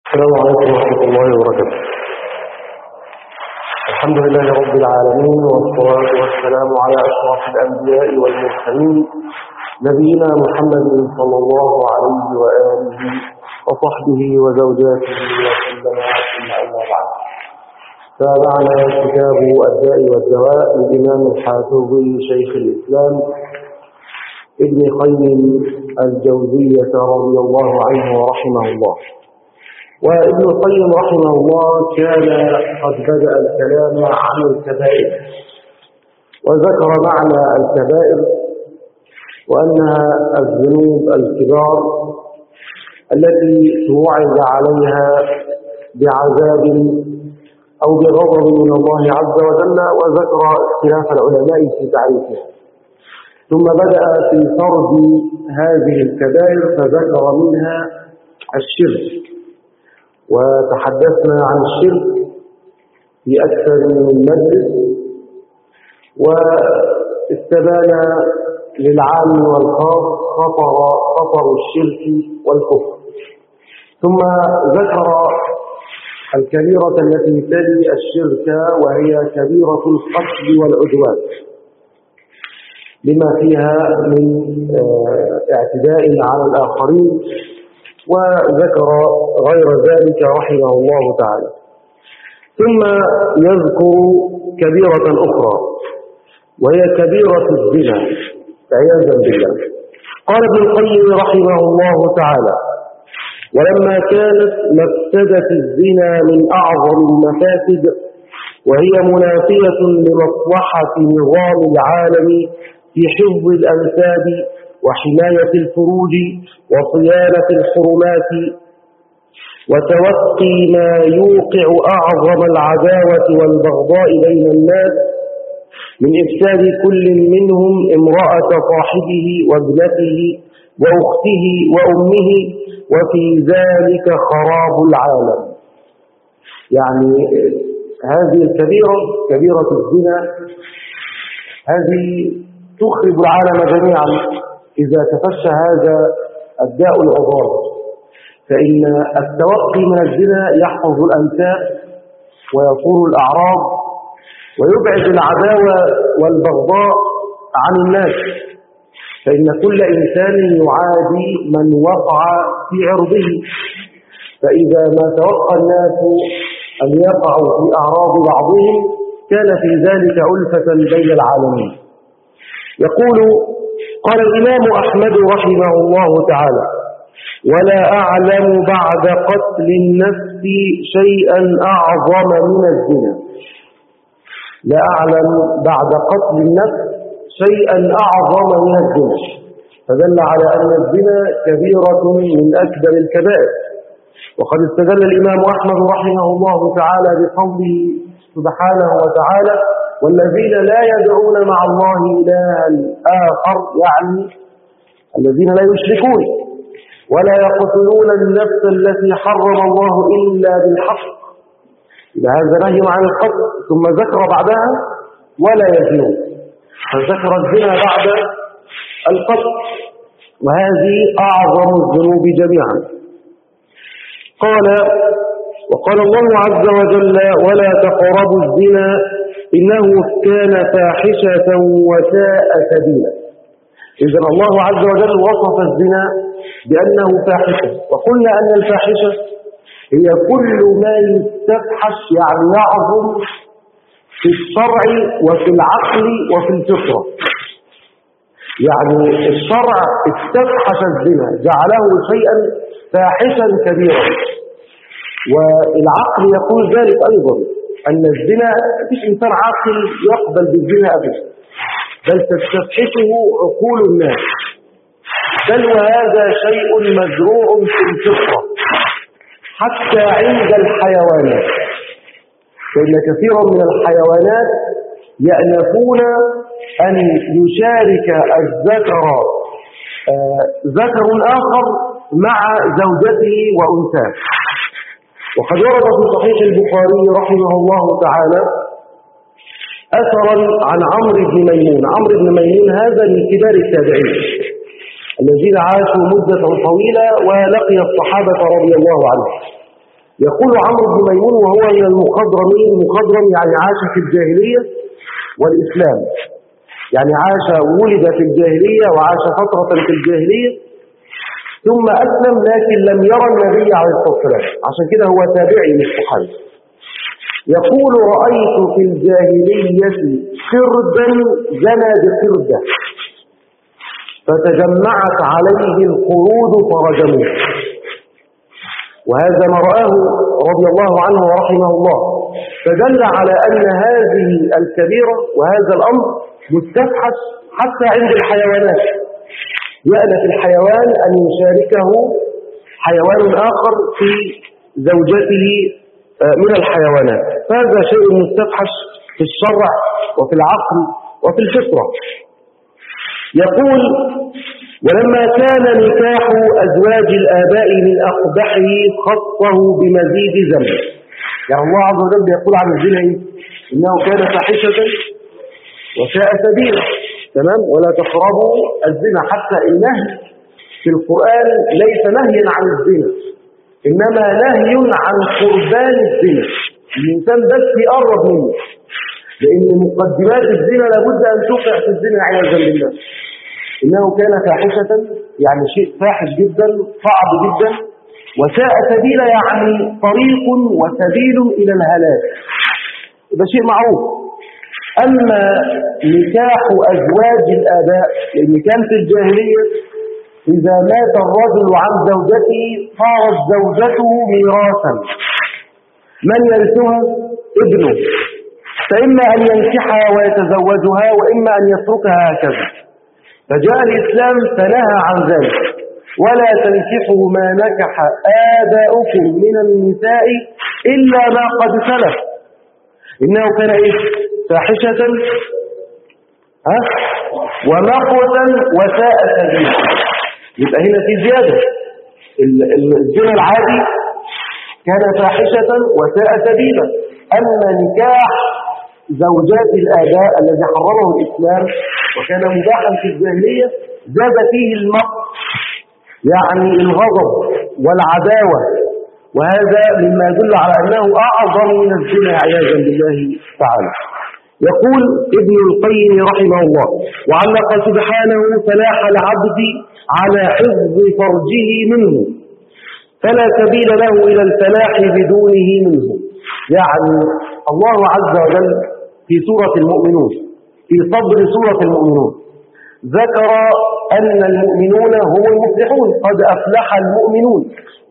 السلام عليكم ورحمة الله وبركاته الحمد لله رب العالمين والصلاة والسلام على أشرف الأنبياء والمرسلين نبينا محمد صلى الله عليه وآله وصحبه وزوجاته وسلم ثم أما بعد فمعنا كتاب الداء والدواء للإمام الحافظ شيخ الإسلام ابن قيم الجوزية رضي الله عنه ورحمه الله وابن القيم رحمه الله كان قد بدأ الكلام عن الكبائر وذكر معنى الكبائر وأنها الذنوب الكبار التي توعد عليها بعذاب أو بغضب من الله عز وجل وذكر اختلاف العلماء في تعريفها ثم بدأ في فرض هذه الكبائر فذكر منها الشرك وتحدثنا عن الشرك في أكثر من مجلس واستبان للعام والخاص خطر خطر الشرك والكفر ثم ذكر الكبيرة التي تلي الشرك وهي كبيرة القتل والعدوان لما فيها من اعتداء على الآخرين وذكر غير ذلك رحمه الله تعالى ثم يذكر كبيرة أخرى وهي كبيرة الزنا عياذا بالله قال ابن القيم رحمه الله تعالى ولما كانت مفسدة الزنا من أعظم المفاسد وهي منافية لمصلحة نظام العالم في حفظ الأنساب وحماية الفروج وصيانة الحرمات وتوقي ما يوقع أعظم العداوة والبغضاء بين الناس من إفساد كل منهم امرأة صاحبه وابنته وأخته وأمه وفي ذلك خراب العالم يعني هذه الكبيرة كبيرة الزنا هذه تخرب العالم جميعا إذا تفشى هذا الداء العظام فإن التوقي من الزنا يحفظ الأنساب ويطول الأعراض ويبعد العداوة والبغضاء عن الناس فإن كل إنسان يعادي من وقع في عرضه فإذا ما توقى الناس أن يقعوا في أعراض بعضهم كان في ذلك ألفة بين العالمين يقول قال الإمام أحمد رحمه الله تعالى ولا أعلم بعد قتل النفس شيئا أعظم من الزنا لا أعلم بعد قتل النفس شيئا أعظم من الزنا فدل على أن الزنا كبيرة من أكبر الكبائر وقد استدل الإمام أحمد رحمه الله تعالى بقوله سبحانه وتعالى والذين لا يدعون مع الله إلها آخر يعني الذين لا يشركون ولا يقتلون النفس التي حرم الله إلا بالحق إذا هذا نهي عن القتل ثم ذكر بعدها ولا يزنون فذكر الزنا بعد القتل وهذه أعظم الذنوب جميعا قال وقال الله عز وجل ولا تقربوا الزنا إنه كان فاحشة وساء سبيلا إذن الله عز وجل وصف الزنا بأنه فاحشة وقلنا أن الفاحشة هي كل ما يستفحش يعني يعظم في الشرع وفي العقل وفي الفطرة يعني الشرع استفحش الزنا جعله شيئا فاحشا كبيرا والعقل يقول ذلك أيضا أن الزنا مفيش إنسان عاقل يقبل بالزنا أبدا بل تستفحشه عقول الناس بل وهذا شيء مزروع في الفطرة حتى عند الحيوانات فإن كثيرا من الحيوانات يأنفون أن يشارك الذكر آه ذكر آخر مع زوجته وأنثاه وقد ورد في صحيح البخاري رحمه الله تعالى أثرا عن عمرو بن ميمون عمرو بن ميمون هذا من كبار التابعين الذين عاشوا مدة طويلة ولقي الصحابة رضي الله عنهم يقول عمرو بن ميمون وهو من المخضرمين مخضرم يعني عاش في الجاهلية والإسلام يعني عاش ولد في الجاهلية وعاش فترة في الجاهلية ثم أسلم لكن لم يرى النبي عليه الصلاة والسلام عشان كده هو تابعي للصحابي يقول رأيت في الجاهلية قردا زنى بقردة فتجمعت عليه القرود فرجموه وهذا ما رآه رضي الله عنه ورحمه الله فدل على أن هذه الكبيرة وهذا الأمر مستفحش حتى عند الحيوانات يألف الحيوان أن يشاركه حيوان آخر في زوجته من الحيوانات فهذا شيء مستفحش في الشرع وفي العقل وفي الفطرة يقول ولما كان نكاح أزواج الآباء من أقبحه خصه بمزيد ذنب يعني الله عز وجل يقول عن الزنا إنه كان فاحشة وساء سبيلا تمام ولا تقربوا الزنا حتى النهي في القرآن ليس نهيا عن الزنا إنما نهي عن قربان الزنا الإنسان بس يقرب منه لأن مقدمات الزنا لابد أن توقع في الزنا عياذا بالله إنه كان فاحشة يعني شيء فاحش جدا صعب جدا وساء سبيلا يعني طريق وسبيل إلى الهلاك ده شيء معروف أما نكاح أزواج الآباء لأن كان في الجاهلية إذا مات الرجل عن زوجته صارت زوجته ميراثا من يرثها ابنه فإما أن ينكحها ويتزوجها وإما أن يتركها هكذا فجاء الإسلام فنهى عن ذلك ولا تنكحوا ما نكح آباؤكم من النساء إلا ما قد سلف إنه كان إيه فاحشة ها ومقوة وساء سبيلا يبقى هنا في زيادة الزنا العادي كان فاحشة وساء سبيلا أما نكاح زوجات الآباء الذي حرمه الإسلام وكان مباحا في الجاهلية زاد فيه المقت يعني الغضب والعداوة وهذا مما يدل على أنه أعظم من الزنا عياذا بالله تعالى يقول ابن القيم رحمه الله وعلق سبحانه فلاح العبد على حفظ فرجه منه فلا سبيل له إلى الفلاح بدونه منه يعني الله عز وجل في سورة المؤمنون في صدر سورة المؤمنون ذكر أن المؤمنون هم المفلحون قد أفلح المؤمنون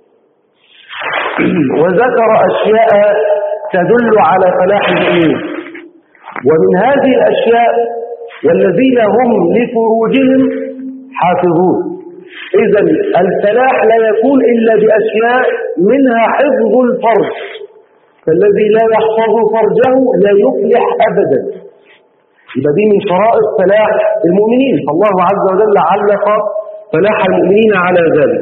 وذكر أشياء تدل على فلاح المؤمنين ومن هذه الأشياء والذين هم لفروجهم حافظون إذا الفلاح لا يكون إلا بأشياء منها حفظ الفرج فالذي لا يحفظ فرجه لا يفلح أبدا يبقى دي من شرائط فلاح المؤمنين فالله عز وجل علق فلاح المؤمنين على ذلك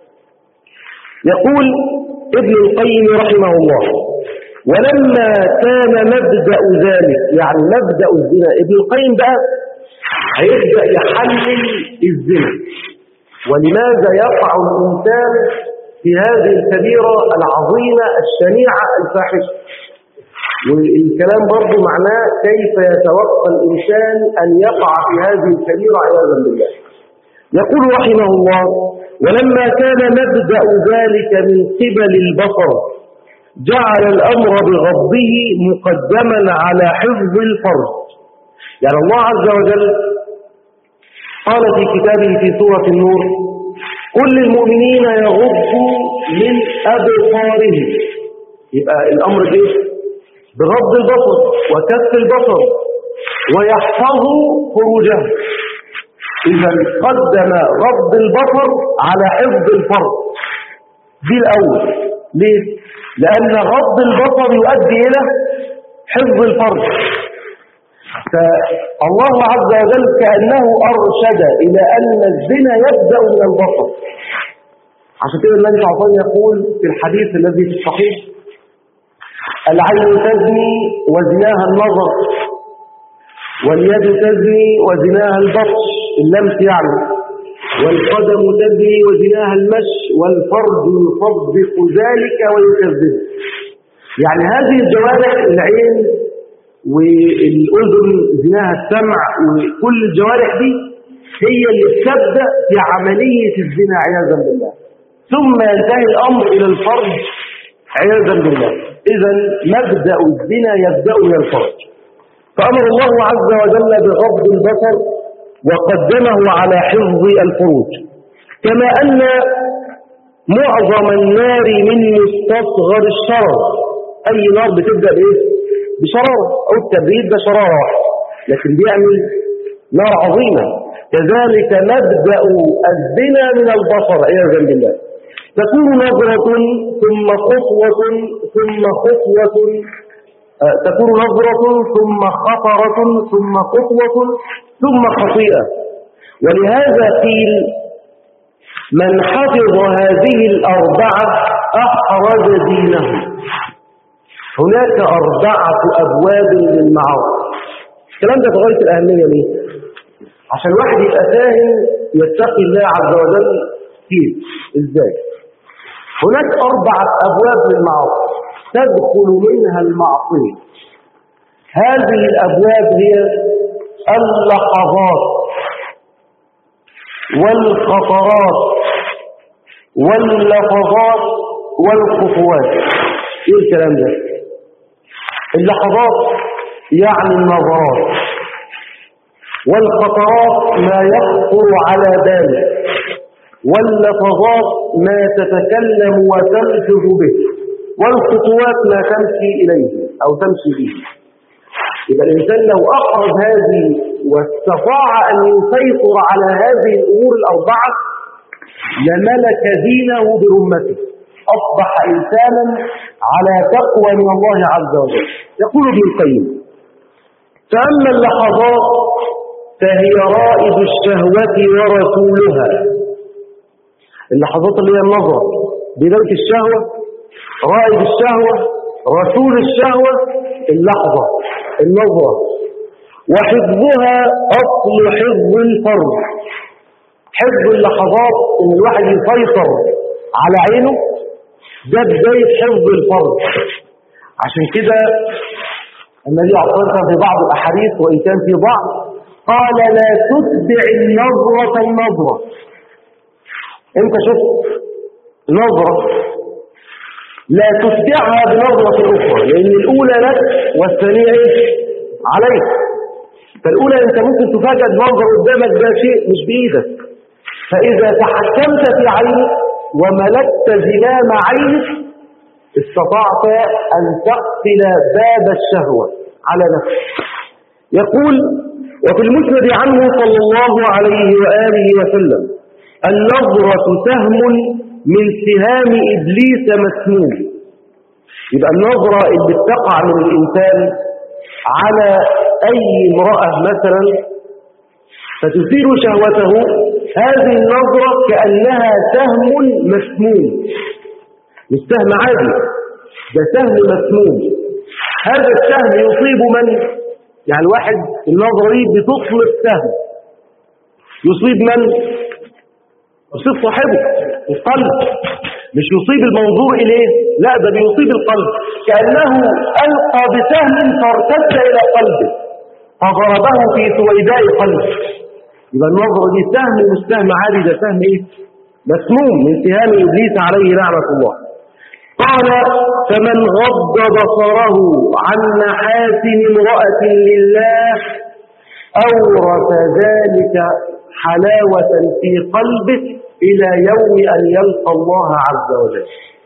يقول ابن القيم رحمه الله ولما كان مبدأ ذلك يعني مبدأ الزنا ابن القيم بقى هيبدأ يحلل الزنا ولماذا يقع الإنسان في هذه الكبيرة العظيمة الشنيعة الفاحشة والكلام برضو معناه كيف يتوقع الإنسان أن يقع في هذه الكبيرة عياذا بالله يقول رحمه الله ولما كان مبدأ ذلك من قبل البصر جعل الأمر بغضه مقدما على حفظ الفرج يعني الله عز وجل قال في كتابه في سورة النور قل للمؤمنين يغضوا من أبصارهم يبقى الأمر ايه بغض البصر وكف البصر ويحفظوا فروجهم إذا قدم غض البصر على حفظ الفرج دي الأول ليه؟ لأن غض البصر يؤدي إلى حفظ الفرج فالله عز وجل كأنه أرشد إلى أن الزنا يبدأ من البصر عشان كده النبي صلى الله عليه وسلم يقول في الحديث الذي في الصحيح العين تزني وزناها النظر واليد تزني وزناها البطش اللمس يعني والقدم تزني وزناها المشي والفرج يصدق ذلك ويكذبه يعني هذه الجوارح العين والأذن زناها السمع وكل الجوارح دي هي اللي بتبدأ في عملية الزنا عياذا بالله ثم ينتهي الأمر إلى الفرج عياذا بالله إذا مبدأ الزنا يبدأ من الفرج فأمر الله عز وجل بغض البصر وقدمه على حفظ الفروج كما أن معظم النار من مستصغر الشرر أي نار بتبدأ بإيه؟ بشرارة أو التبريد ده شرارة واحدة لكن بيعمل نار عظيمة كذلك مبدأ الزنا من البصر عياذا بالله تكون نظرة ثم خطوة ثم خطوة آه، تكون نظرة ثم خطرة ثم خطوة ثم خطيئة ولهذا قيل من حفظ هذه الأربعة أحرز دينه هناك أربعة أبواب للمعاصي الكلام ده في غاية الأهمية ليه؟ عشان الواحد يبقى فاهم يتقي الله عز وجل كيف ازاي هناك أربعة أبواب للمعاصي تدخل منها المعصية هذه الأبواب هي اللحظات والخطرات واللحظات والخطوات ايه الكلام ده اللحظات يعني النظرات والخطرات ما يخطر على بالك واللحظات ما تتكلم وتلفظ به والخطوات ما تمشي إليه أو تمشي به يبقى الإنسان لو أخرج هذه واستطاع أن يسيطر على هذه الأمور الأربعة لملك دينه برمته أصبح إنسانا على تقوى من الله عز وجل يقول ابن القيم فأما اللحظات فهي رائد الشهوة ورسولها اللحظات اللي هي النظر بداية الشهوة رائد الشهوة رسول الشهوة اللحظة النظرة وحفظها أصل حفظ الفرد حفظ اللحظات إن الواحد يسيطر على عينه ده بداية حفظ الفرد عشان كده النبي عليه الصلاة والسلام في بعض الأحاديث وإن كان في بعض قال لا تتبع النظرة النظرة انت شفت نظرة لا تتبعها بنظرة أخرى لأن الأولى لك والثانية إيه؟ عليك فالأولى أنت ممكن تفاجأ بمنظر قدامك ده شيء مش بإيدك فإذا تحكمت في عينك وملكت زمام عينك استطعت أن تقفل باب الشهوة على نفسك يقول وفي المسند عنه صلى الله عليه وآله وسلم النظرة سهم من سهام إبليس مسموم يبقى النظرة اللي بتقع من الإنسان على أي امرأة مثلا فتثير شهوته هذه النظرة كأنها سهم مسموم مش سهم عادي ده سهم مسموم هذا السهم يصيب من يعني الواحد النظرة دي بتطلق سهم يصيب من يصيب صاحبه القلب مش يصيب المنظور إليه لا ده بيصيب القلب كأنه ألقى بسهم فارتد إلى قلبه فضربه في سويداء قلبه يبقى النظرة دي سهم مش سهم عادي ده سهم ايه مسموم من سهام إبليس عليه لعنة الله قال فمن غض بصره عن محاسن امرأة لله أورث ذلك حلاوة في قلبه إلى يوم أن يلقى الله عز وجل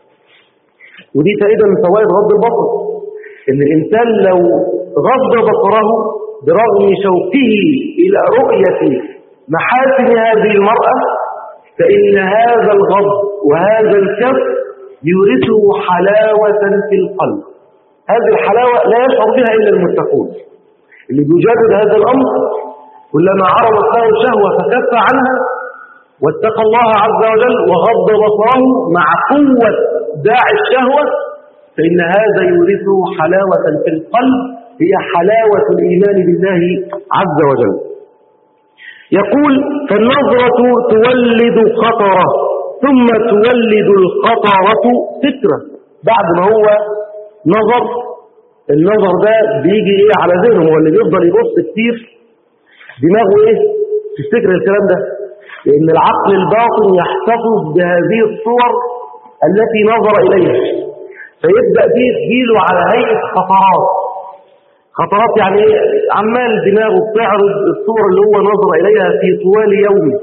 ودي فائدة من فوائد غض البصر إن الإنسان لو غض بصره برغم شوقه إلى رؤية محاسن هذه المرأة فإن هذا الغض وهذا الكف يورثه حلاوة في القلب هذه الحلاوة لا يشعر بها إلا المتقون اللي بيجادل هذا الأمر كلما عرضت له شهوة فكف عنها واتقى الله عز وجل وغض بصره مع قوة داعي الشهوة فإن هذا يورثه حلاوة في القلب هي حلاوة الإيمان بالله عز وجل يقول فالنظرة تولد خطرة ثم تولد الخطرة فكرة بعد ما هو نظر النظر ده بيجي ايه على ذهنه هو اللي بيفضل يبص كتير دماغه ايه تفتكر الكلام ده لان العقل الباطن يحتفظ بهذه الصور التي نظر اليها فيبدأ دي تجيله على هيئة خطرات خطرات يعني ايه عمال دماغه بتعرض الصور اللي هو نظر اليها في طوال يومه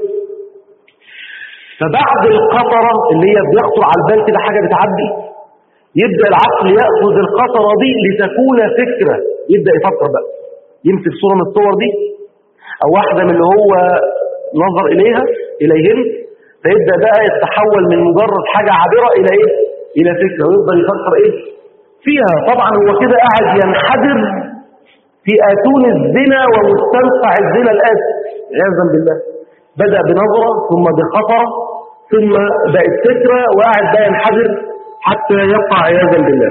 فبعد القطرة اللي هي بيخطر على البال كده حاجة بتعدي يبدأ العقل يأخذ القطرة دي لتكون فكرة يبدأ يفكر بقى يمسك صورة من الصور دي أو واحدة من اللي هو نظر إليها إليهن فيبدأ بقى يتحول من مجرد حاجة عابرة إلى إيه؟ إلى فكرة ويفضل يفكر إيه؟ فيها طبعا هو كده قاعد ينحدر في آتون الزنا ومستنقع الزنا الآتي عياذا بالله بدأ بنظرة ثم بخطرة ثم بقت فكرة وقاعد بقى ينحدر حتى يقع عياذا بالله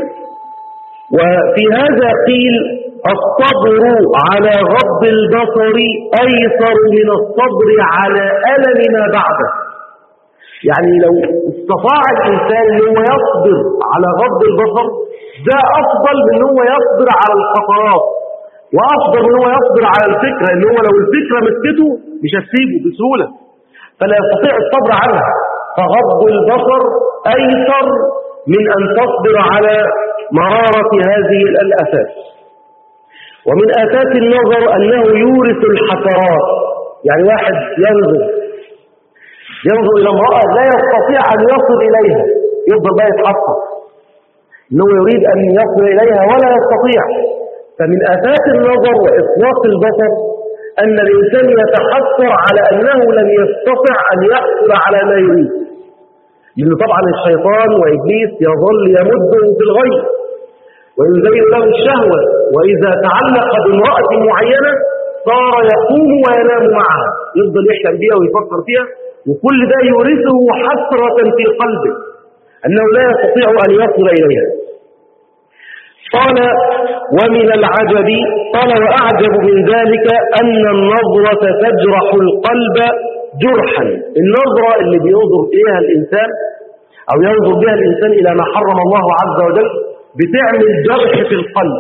وفي هذا قيل الصبر على غض البصر أيسر من الصبر على ألم ما بعده يعني لو استطاع الإنسان أن هو يصبر على غض البصر ده أفضل من أن هو يصبر على الخطرات وأفضل من أن هو يصبر على الفكرة أن هو لو الفكرة مسكته مش هتسيبه بسهولة فلا يستطيع الصبر عنها فغض البصر أيسر من أن تصبر على مرارة هذه الأساس ومن آساس النظر أنه يورث الحسرات يعني واحد ينظر ينظر إلى امرأة لا يستطيع أن يصل إليها يفضل بقى يتحسر أنه يريد أن يصل إليها ولا يستطيع فمن آساس النظر وإطلاق البصر أن الإنسان يتحسر على أنه لم يستطع أن يحصل على ما يريد لأن طبعا الشيطان وإبليس يظل يمده في الغي ويزين له الشهوة وإذا تعلق بامرأة معينة صار يقوم وينام معها يفضل يحلم بها ويفكر فيها وكل ده يورثه حسرة في قلبه أنه لا يستطيع أن يصل إليها قال ومن العجب قال وأعجب من ذلك أن النظرة تجرح القلب جرحا النظرة اللي بينظر إليها الإنسان أو ينظر بها الإنسان إلى ما حرم الله عز وجل بتعمل جرح في القلب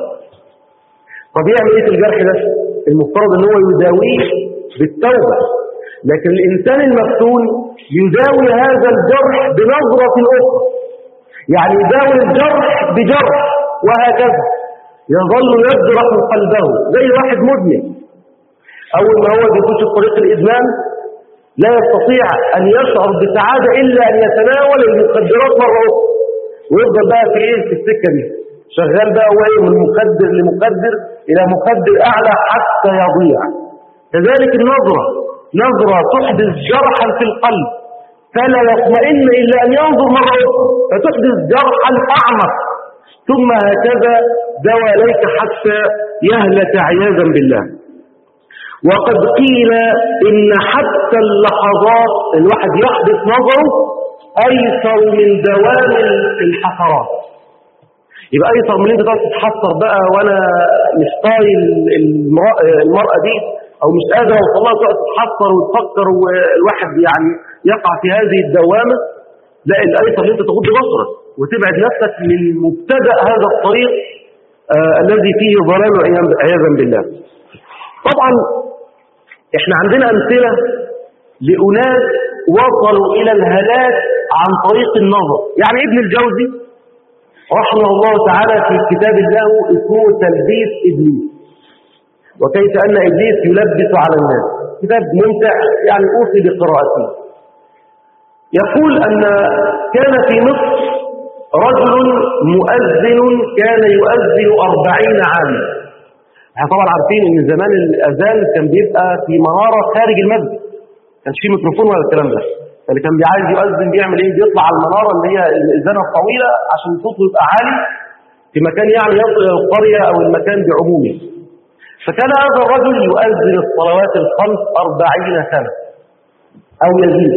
طب يعمل إيه في الجرح ده المفترض أن هو يداويه بالتوبة لكن الإنسان المفتون يداوي هذا الجرح بنظرة أخرى يعني يداوي الجرح بجرح وهكذا يظل يجرح قلبه زي واحد مدمن أول ما هو بيخش في طريق الإدمان لا يستطيع أن يشعر بسعادة إلا أن يتناول المخدرات مرة أخرى ويفضل بقى في إيه في السكة دي شغال بقى هو إيه من مخدر لمخدر إلى مخدر أعلى حتى يضيع كذلك النظرة نظرة تحدث جرحا في القلب فلا يطمئن إلا أن ينظر مرة أخرى فتحدث جرحا أعمق ثم هكذا دواليك حتى يهلك عياذا بالله وقد قيل إن حتى اللحظات الواحد يحدث نظره أيسر من دوام الحسرات يبقى أيسر من أنت تقعد تتحسر بقى وأنا مش طايل المرأة دي أو مش قادر أوصلها تقعد تتحسر وتفكر والواحد يعني يقع في هذه الدوامة لا الأيسر أنت تغض بصرك وتبعد نفسك من مبتدأ هذا الطريق آه الذي فيه ضلال عياذا بالله طبعا احنا عندنا أمثلة لأناس وصلوا إلى الهلاك عن طريق النظر يعني ابن الجوزي رحمه الله تعالى في كتاب له اسمه تلبيس إبليس وكيف أن إبليس يلبس على الناس كتاب ممتع يعني أوصي بقراءته يقول أن كان في مصر رجل مؤذن كان يؤذن أربعين عاما احنا طبعا عارفين ان زمان الاذان كان بيبقى في مناره خارج المسجد كانش فيه ميكروفون ولا الكلام ده فاللي كان عايز يؤذن بيعمل ايه بيطلع على المناره اللي هي الاذانه الطويله عشان صوته يبقى عالي في مكان يعني يصل الى القريه او المكان بعمومه فكان هذا الرجل يؤذن الصلوات الخمس أربعين سنة أو يزيد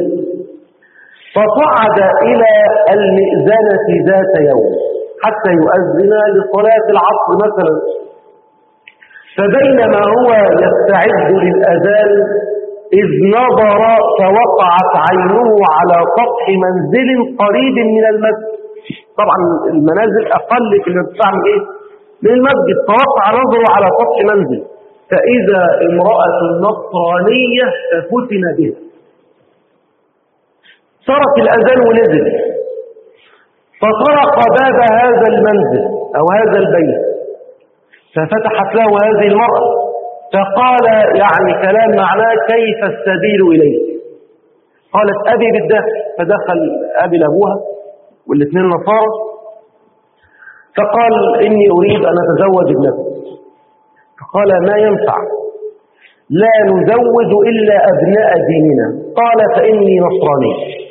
فصعد إلى المئذنة ذات يوم حتى يؤذن لصلاة العصر مثلا فبينما هو يستعد للأذان إذ نظر فوقعت عينه على سطح منزل قريب من المسجد طبعا المنازل أقل في الارتفاع من إيه؟ من المسجد فوقع نظره على سطح منزل فإذا امرأة نصرانية ففتن بها صرف الأذان ونزل فطرق باب هذا المنزل أو هذا البيت ففتحت له هذه المرأة فقال يعني كلام معناه كيف السبيل إليه قالت أبي بالداخل فدخل أبي لأبوها والاثنين نصارى فقال إني أريد أن أتزوج ابنتي فقال ما ينفع لا نزوج إلا أبناء ديننا قال فإني نصراني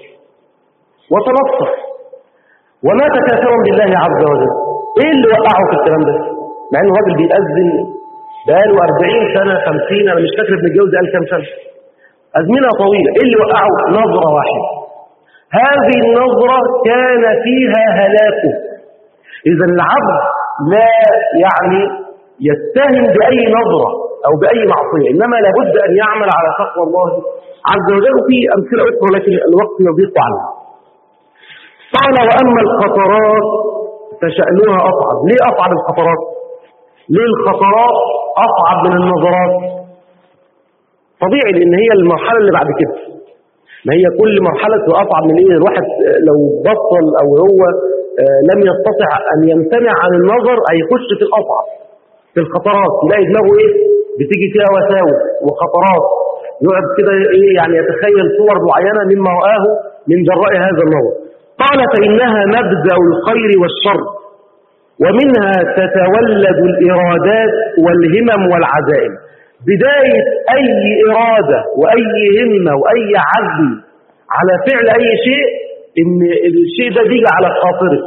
وتنصر ومات كافرا بالله عز وجل ايه اللي وقعه في الكلام ده مع انه راجل بيأذن بقاله 40 سنة 50 انا مش فاكر ابن الجوز قال كام سنة أزمنة طويلة ايه اللي وقعه نظرة واحدة هذه النظرة كان فيها هلاكه اذا العبد لا يعني يتهم بأي نظرة أو بأي معصية إنما لابد أن يعمل على تقوى الله عز وجل في أمثلة أخرى لكن الوقت يضيق عنها قال وأما الخطرات فشأنها أصعب ليه أصعب الخطرات ليه الخطرات أصعب من النظرات طبيعي لأن هي المرحلة اللي بعد كده ما هي كل مرحلة أصعب من إيه الواحد لو بطل أو هو لم يستطع أن يمتنع عن النظر هيخش في الأصعب في الخطرات يلاقي دماغه إيه بتيجي فيها وساوس وخطرات يقعد كده إيه يعني يتخيل صور معينة مما رآه من جراء هذا النظر قال فإنها مبدأ الخير والشر ومنها تتولد الإرادات والهمم والعزائم بداية أي إرادة وأي همة وأي عزم على فعل أي شيء إن الشيء ده بيجي على خاطرك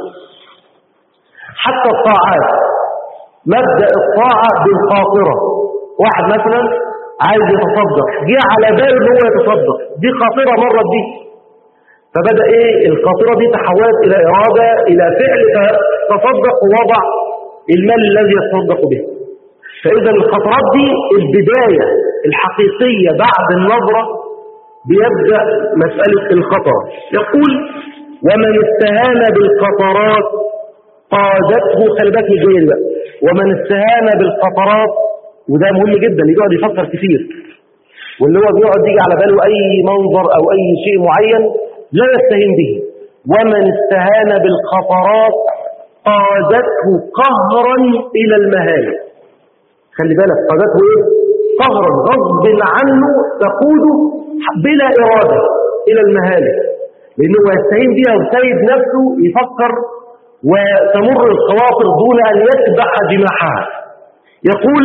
حتى الطاعات مبدأ الطاعة بالخاطرة واحد مثلا عايز يتصدق جه على باله ان هو يتصدق دي خاطرة مرت دي فبدأ ايه الخاطرة دي تحولت الى ارادة الى فعل تصدق ووضع المال الذي يتصدق به فاذا الخطرات دي البداية الحقيقية بعد النظرة بيبدأ مسألة الخطر يقول ومن استهان بالخطرات قادته خلي بالك من الجيد بقى ومن استهان بالخطرات وده مهم جدا يقعد يفكر كتير واللي هو بيقعد يجي على باله اي منظر او اي شيء معين لا يستهين به ومن استهان بالخطرات قادته قهرا الى المهالك خلي بالك قادته ايه قهرا غصب عنه تقوده بلا اراده الى المهالك لانه يستهين بها وسيد نفسه يفكر وتمر الخواطر دون ان يتبع جماحها يقول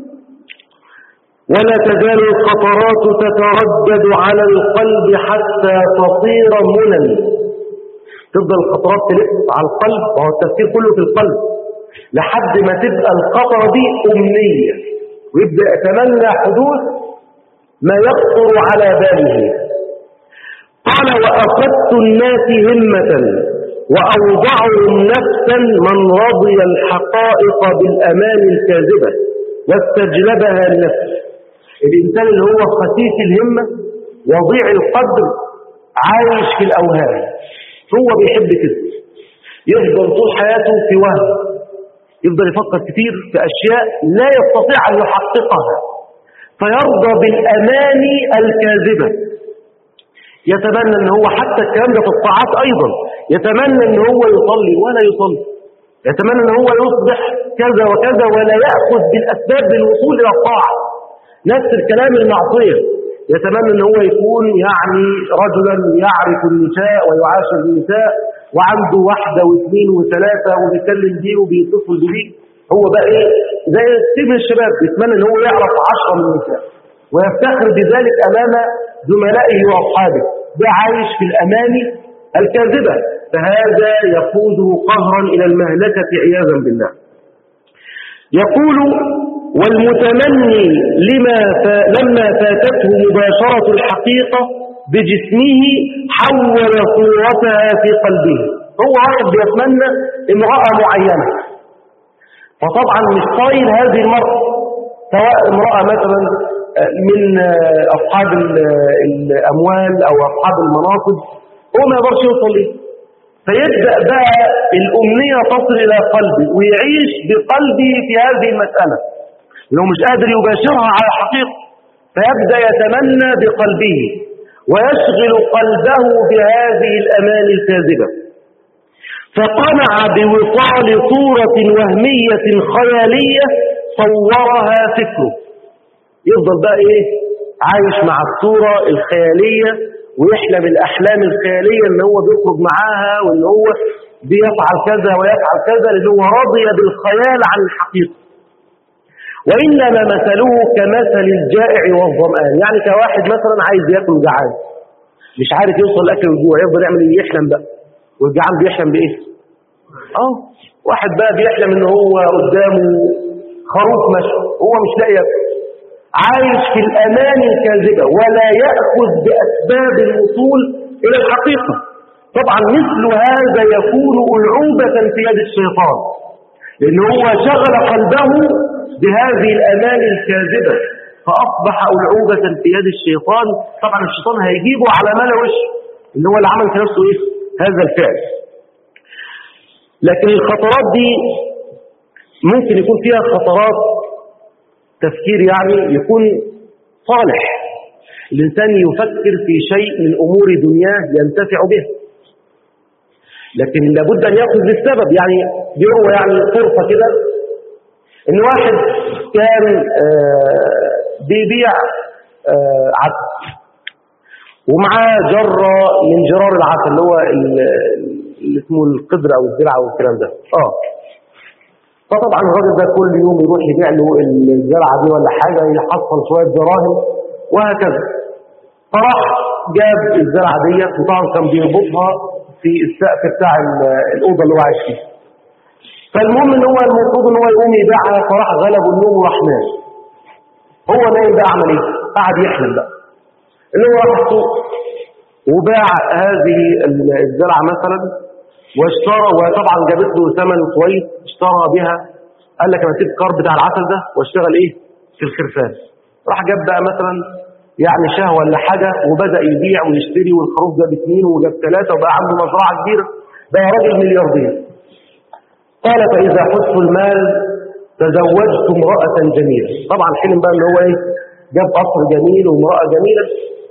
ولا تزال الخطرات تتردد على القلب حتى تصير منى تفضل الخطرات تلف على القلب وهو التفكير كله في القلب لحد ما تبقى الخطرة دي أمنية ويبدأ يتمنى حدوث ما يخطر على باله قال وأخذت الناس همة وأوضعهم نفسا من رضي الحقائق بالأمان الكاذبة واستجلبها لنفسه الإنسان اللي هو خفيف الهمة وضيع القدر عايش في الأوهام هو بيحب كده يفضل طول حياته في وهم يفضل يفكر كتير في أشياء لا يستطيع أن يحققها فيرضى بالأماني الكاذبة يتمنى أن هو حتى الكلام ده في الطاعات أيضا يتمنى أن هو يصلي ولا يصلي يتمنى أن هو يصبح كذا وكذا ولا يأخذ بالأسباب للوصول إلى الطاعة نفس الكلام المعصية يتمنى ان هو يكون يعني رجلا يعرف النساء ويعاشر النساء وعنده واحدة واثنين وثلاثة وبيكلم دي وبيتصل بدي هو بقى ايه زي كتير من الشباب يتمنى ان هو يعرف عشرة من النساء ويفتخر بذلك امام زملائه واصحابه ده عايش في الاماني الكاذبة فهذا يقوده قهرا الى المهلكة عياذا بالله يقول والمتمني لما لما فاتته مباشرة الحقيقة بجسمه حول صورتها في قلبه هو عارف بيتمنى امرأة معينة فطبعا مش طايل هذه المرأة سواء امرأة مثلا من أصحاب الأموال أو أصحاب المناصب هو ما يقدرش يوصل ليه فيبدأ بقى الأمنية تصل إلى قلبه ويعيش بقلبه في هذه المسألة لو مش قادر يباشرها على حقيقة فيبدأ يتمنى بقلبه ويشغل قلبه بهذه الأمان الكاذبة فقنع بوصال صورة وهمية خيالية صورها فكره يفضل بقى ايه عايش مع الصورة الخيالية ويحلم الأحلام الخيالية ان هو بيخرج معاها وان هو بيفعل كذا ويفعل كذا لأنه هو راضي بالخيال عن الحقيقة وإنما مثله كمثل الجائع والظمآن يعني كواحد مثلا عايز ياكل جعان مش عارف يوصل الأكل والجوع يفضل يعمل ايه يحلم بقى والجعان بيحلم بإيه اه واحد بقى بيحلم ان هو قدامه خروف مشي هو مش لاقي ياكل عايش في الأمان الكاذبة ولا يأخذ بأسباب الوصول إلى الحقيقة طبعا مثل هذا يكون ألعوبة في يد الشيطان لأنه هو شغل قلبه بهذه الأمان الكاذبة فأصبح ألعوبة في يد الشيطان طبعا الشيطان هيجيبه على ملا وش إن هو اللي عمل في نفسه إيه هذا الفعل لكن الخطرات دي ممكن يكون فيها خطرات تفكير يعني يكون صالح الإنسان يفكر في شيء من أمور دنياه ينتفع به لكن لابد أن يأخذ بالسبب يعني بيروى يعني طرفة كده إن واحد كان آه بيبيع آه عسل ومعاه جرة من جرار العسل اللي هو اللي اسمه القدر أو الزرعة والكلام ده اه فطبعا الراجل ده كل يوم يروح يبيع له الزرعه دي ولا حاجه يحصل شويه دراهم وهكذا فراح جاب الزرعه ديت وطبعا كان بيربطها في السقف بتاع الاوضه اللي هو عايش فيها فالمهم ان هو المفروض ان هو يقوم يبيعها فراح غلبه النوم وراح نام هو نايم بقى عمل ايه؟ قعد يحلم بقى ان هو راح السوق وباع هذه الزرعه مثلا واشترى وطبعا جابت له ثمن كويس اشترى بها قال لك انا اسيب الكار بتاع العسل ده واشتغل ايه في الخرفان راح جاب بقى مثلا يعني شهوه ولا حاجه وبدا يبيع ويشتري والخروف جاب اثنين وجاب ثلاثه وبقى عنده مزرعه كبيره بقى راجل ملياردير قال فاذا حدت المال تزوجت امراه جميله طبعا حلم بقى ان هو ايه جاب قصر جميل وامراه جميله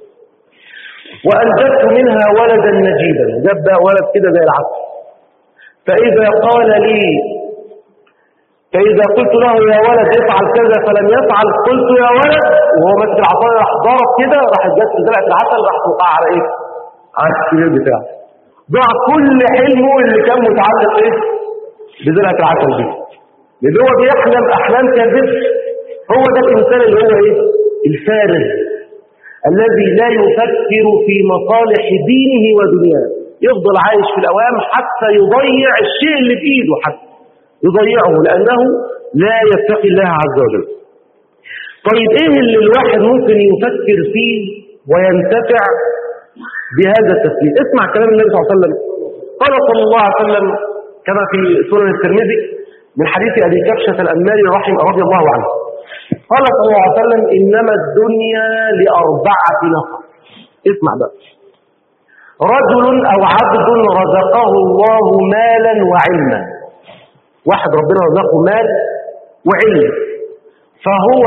وأنجبت منها ولدا نجيبا جاب بقى ولد كده زي العسل فإذا قال لي فإذا قلت له يا ولد افعل كذا فلم يفعل قلت يا ولد وهو ماسك العصاية راح ضرب كده راح جت زرعة العسل راح توقع على ايه؟ على السرير بتاعه ضاع كل حلمه اللي كان متعلق ايه؟ بزرعة العسل دي لأن هو بيحلم أحلام كاذبة هو ده الإنسان اللي هو ايه؟ الفارغ الذي لا يفكر في مصالح دينه ودنياه يفضل عايش في الأوام حتى يضيع الشيء اللي في إيده حتى يضيعه لأنه لا يتقي الله عز وجل طيب إيه اللي الواحد ممكن يفكر فيه وينتفع بهذا التفكير اسمع كلام النبي صلى الله عليه وسلم قال صلى الله عليه وسلم كما في سنن الترمذي من حديث أبي كبشة الأنماري رحم رضي الله عنه قال صلى الله عليه وسلم إنما الدنيا لأربعة نفر اسمع بقى رجل أو عبد رزقه الله مالا وعلما واحد ربنا رزقه مال وعلم فهو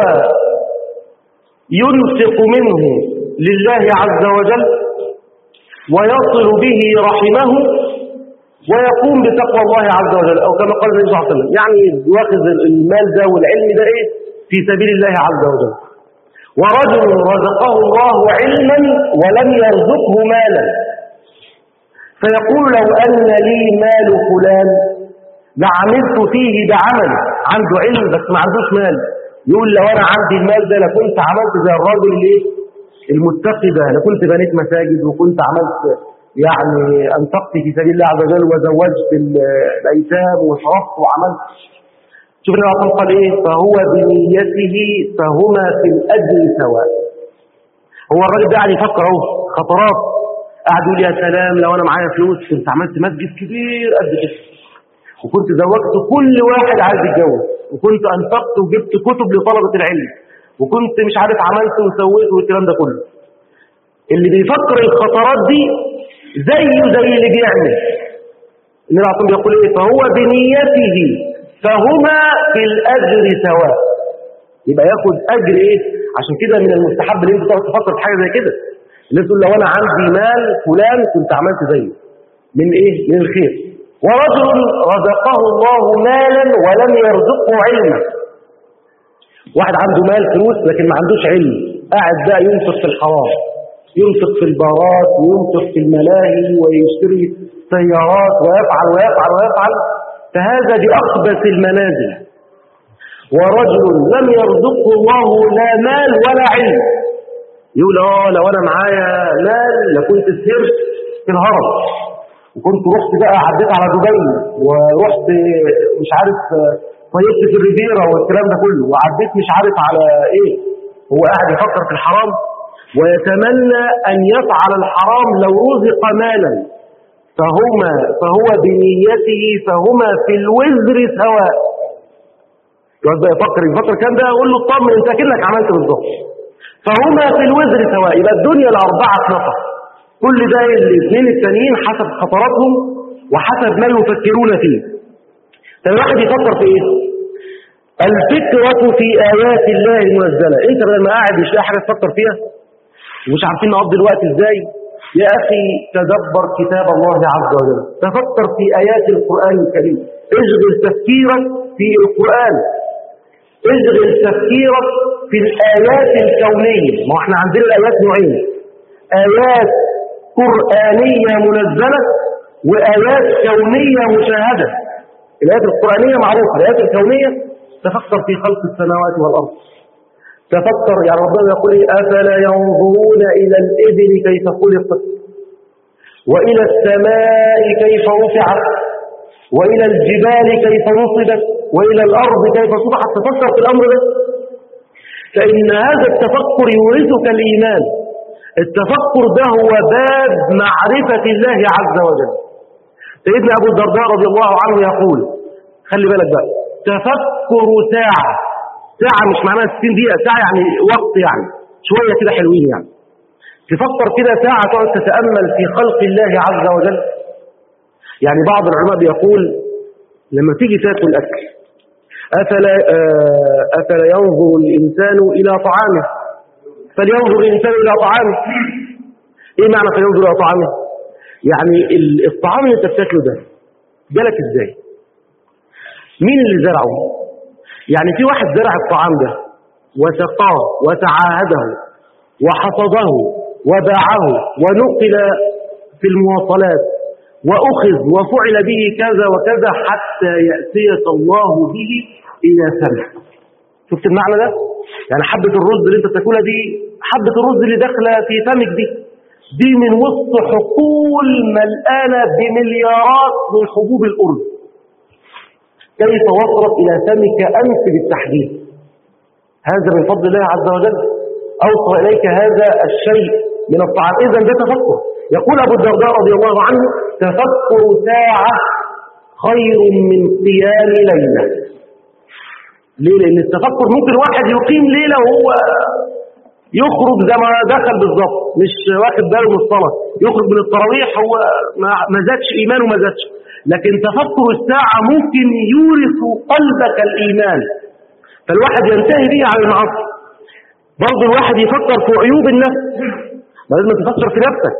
ينفق منه لله عز وجل ويصل به رحمه ويقوم بتقوى الله عز وجل أو كما قال النبي صلى الله عليه وسلم يعني واخذ المال ده والعلم ده إيه في سبيل الله عز وجل ورجل رزقه الله علما ولم يرزقه مالا فيقول لو أن لي مال فلان لعملت فيه بعمل عنده علم بس ما عندوش مال يقول لو أنا عندي المال ده لكنت عملت زي الراجل اللي المتقي ده لكنت بنيت مساجد وكنت عملت يعني أنفقت في سبيل الله عز وجل وزوجت الأيتام وصرفت وعملت شوف الرسول قال ايه فهو بنيته فهما في الاجر سواء هو الراجل ده قاعد يفكر اهو خطرات قاعد يقول يا سلام لو انا معايا فلوس كنت عملت مسجد كبير قد كده وكنت زوجت كل واحد عايز يتجوز وكنت انفقت وجبت كتب لطلبه العلم وكنت مش عارف عملت وسويت والكلام ده كله اللي بيفكر الخطرات دي زيه زي اللي بيعمل النبي عليه الصلاه بيقول ايه فهو بنيته فهما في الاجر سواء يبقى ياخد اجر ايه عشان كده من المستحب ان انت تقعد تفكر في حاجه زي كده الناس تقول لو انا عندي مال فلان كنت عملت زيه من ايه من الخير ورجل رزقه الله مالا ولم يرزقه علما واحد عنده مال فلوس لكن ما عندوش علم قاعد بقى ينفق في الحرام ينفق في البارات وينفق في الملاهي ويشتري سيارات ويفعل ويفعل ويفعل فهذا بأخبث المنازل ورجل لم يرزقه الله لا مال ولا علم يقول اه لو انا معايا مال لكنت سهرت في الهرم وكنت رحت بقى عديت على دبي ورحت مش عارف طيبت في الريفيرا والكلام ده كله وعديت مش عارف على ايه هو قاعد يفكر في الحرام ويتمنى ان يفعل الحرام لو رزق مالا فهما فهو بنيته فهما في الوزر سواء يقعد بقى يفكر يفكر كام ده يقول له اطمن انت كأنك عملت بالظبط فهما في الوزر سواء يبقى الدنيا الاربعه نفر كل ده الاثنين التانيين حسب خطراتهم وحسب ما يفكرون فيه طب الواحد يفكر في ايه الفكرة في آيات الله المنزلة انت بدل ما قاعد مش لاقي حاجة تفكر فيها ومش عارفين نقضي الوقت ازاي يا أخي تدبر كتاب الله عز وجل تفكر في آيات القرآن الكريم اشغل تفكيرك في القرآن اشغل تفكيرك في الآيات الكونية ما احنا عندنا الآيات نوعين آيات قرآنية منزلة وآيات كونية مشاهدة الآيات القرآنية معروفة الآيات الكونية تفكر في خلق السماوات والأرض تفكر يعني ربنا يقول أفلا ينظرون إلى الإبل كيف خلقت وإلى السماء كيف رفعت وإلى الجبال كيف نصبت وإلى الأرض كيف سطحت تفكر في الأمر ده فإن هذا التفكر يورثك الإيمان التفكر ده هو باب معرفة الله عز وجل سيدنا أبو الدرداء رضي الله عنه يقول خلي بالك بقى تفكر ساعة ساعة مش معناها 60 دقيقة ساعة يعني وقت يعني شوية كده حلوين يعني تفكر كده ساعة تقعد تتأمل في خلق الله عز وجل يعني بعض العلماء بيقول لما تيجي تاكل أكل أفلا, آه أفلا ينظر الإنسان إلى طعامه فلينظر الإنسان إلى طعامه إيه معنى فلينظر إلى طعامه يعني الطعام اللي انت بتاكله ده جالك ازاي مين اللي زرعه يعني في واحد زرع الطعام ده وسقاه وتعاهده وحفظه وباعه ونقل في المواصلات وأخذ وفعل به كذا وكذا حتى يأتيك الله به إلى سمع شفت المعنى ده يعني حبة الرز اللي انت بتاكلها دي حبة الرز اللي داخله في فمك دي دي من وسط حقول ملآنة بمليارات من حبوب الأرز كيف وصلت إلى فمك أنت بالتحديد هذا من فضل الله عز وجل أوصل إليك هذا الشيء من الطعام إذا ده تفكر يقول أبو الدرداء رضي الله عنه تفكر ساعة خير من قيام ليلة ليه لأن التفكر ممكن واحد يقيم ليلة وهو يخرج زي ما دخل بالظبط مش واخد باله من الصلاة يخرج من التراويح هو ما زادش إيمانه ما زادش لكن تفكر الساعة ممكن يورث قلبك الإيمان فالواحد ينتهي به على المعاصي برضه الواحد يفكر في عيوب النفس ما لازم تفكر في نفسك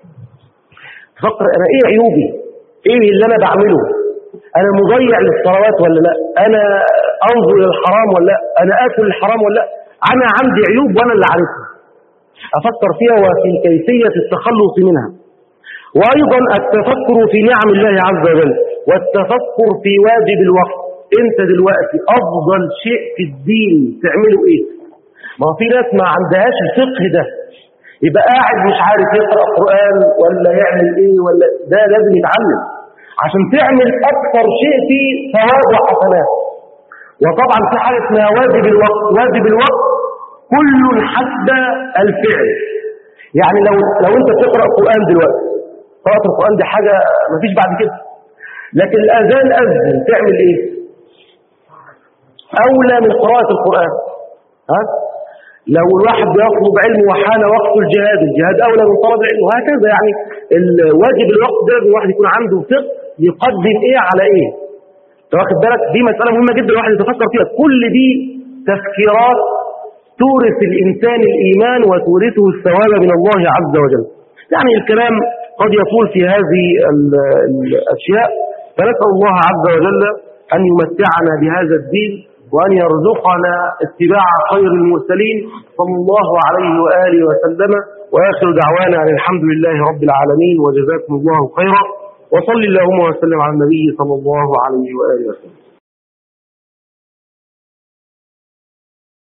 تفكر أنا إيه عيوبي إيه اللي أنا بعمله أنا مضيع للصلوات ولا لا أنا أنظر للحرام ولا لا أنا آكل الحرام ولا لا أنا عندي عيوب وأنا اللي عارفها أفكر فيها وفي كيفية التخلص منها وأيضا التفكر في نعم الله عز وجل والتفكر في واجب الوقت انت دلوقتي أفضل شيء في الدين تعمله إيه ما في ناس ما عندهاش الفقه ده يبقى قاعد مش عارف يقرأ قرآن ولا يعمل إيه ولا ده لازم يتعلم عشان تعمل أكثر شيء فيه ثواب وحسنات وطبعا في حاجة اسمها واجب الوقت واجب الوقت كل حسب الفعل يعني لو لو انت بتقرأ قرآن دلوقتي قراءة القرآن دي حاجة مفيش بعد كده لكن الأذان أذن تعمل إيه أولى من قراءة القرآن ها لو الواحد بيطلب علم وحان وقت الجهاد الجهاد أولى من طلب العلم وهكذا يعني الواجب الوقت ده الواحد يكون عنده فقه يقدم إيه على إيه واخد بالك دي مسألة مهمة جدا الواحد يتفكر فيها كل دي تفكيرات تورث الإنسان الإيمان وتورثه الثواب من الله عز وجل يعني الكلام قد يطول في هذه الأشياء فنسأل الله عز وجل أن يمتعنا بهذا الدين وأن يرزقنا اتباع خير المرسلين صلى الله عليه وآله وسلم وآخر دعوانا أن الحمد لله رب العالمين وجزاكم الله خيرا وصل اللهم وسلم على النبي صلى الله عليه وآله وسلم